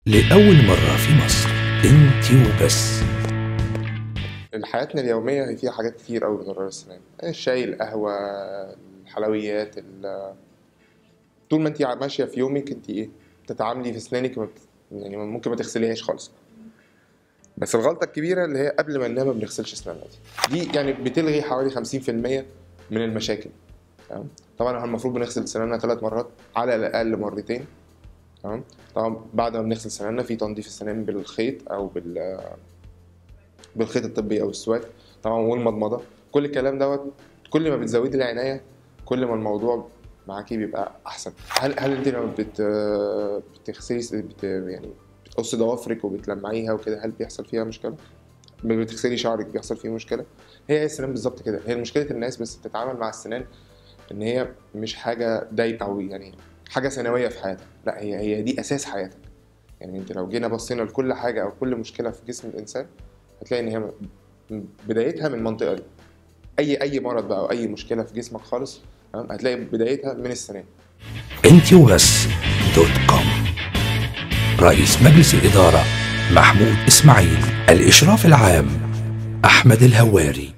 لأول مرة في مصر انت وبس حياتنا اليومية هي فيها حاجات كتير أوي بتضرر السنان الشاي القهوة الحلويات ال- طول ما انت ماشية في يومك انت ايه تتعاملي في اسنانك ما بت- يعني ممكن ما تغسليهاش خالص بس الغلطة الكبيرة اللي هي قبل ما ننام ما بنغسلش اسناننا دي دي يعني بتلغي حوالي 50% من المشاكل تمام طبعا احنا المفروض بنغسل سناننا ثلاث مرات على الأقل مرتين تمام طبعا بعد ما بنغسل سناننا في تنظيف السنان بالخيط او بال بالخيط الطبي او السواك طبعا والمضمضه كل الكلام دوت كل ما بتزودي العنايه كل ما الموضوع معاكي بيبقى احسن هل هل انت لما بت بتغسلي بت يعني بتقصي ضوافرك وبتلمعيها وكده هل بيحصل فيها مشكله؟ لما بتغسلي شعرك بيحصل فيه مشكله؟ هي هي السنان بالظبط كده هي مشكله الناس بس بتتعامل مع السنان ان هي مش حاجه دايما او يعني حاجه ثانويه في حياتك لا هي هي دي اساس حياتك يعني انت لو جينا بصينا لكل حاجه او كل مشكله في جسم الانسان هتلاقي ان هي م- بدايتها من المنطقه دي اي اي مرض بقى او اي مشكله في جسمك خالص تمام هتلاقي بدايتها من السنان انت وبس دوت كوم رئيس مجلس الإدارة محمود إسماعيل الإشراف العام أحمد الهواري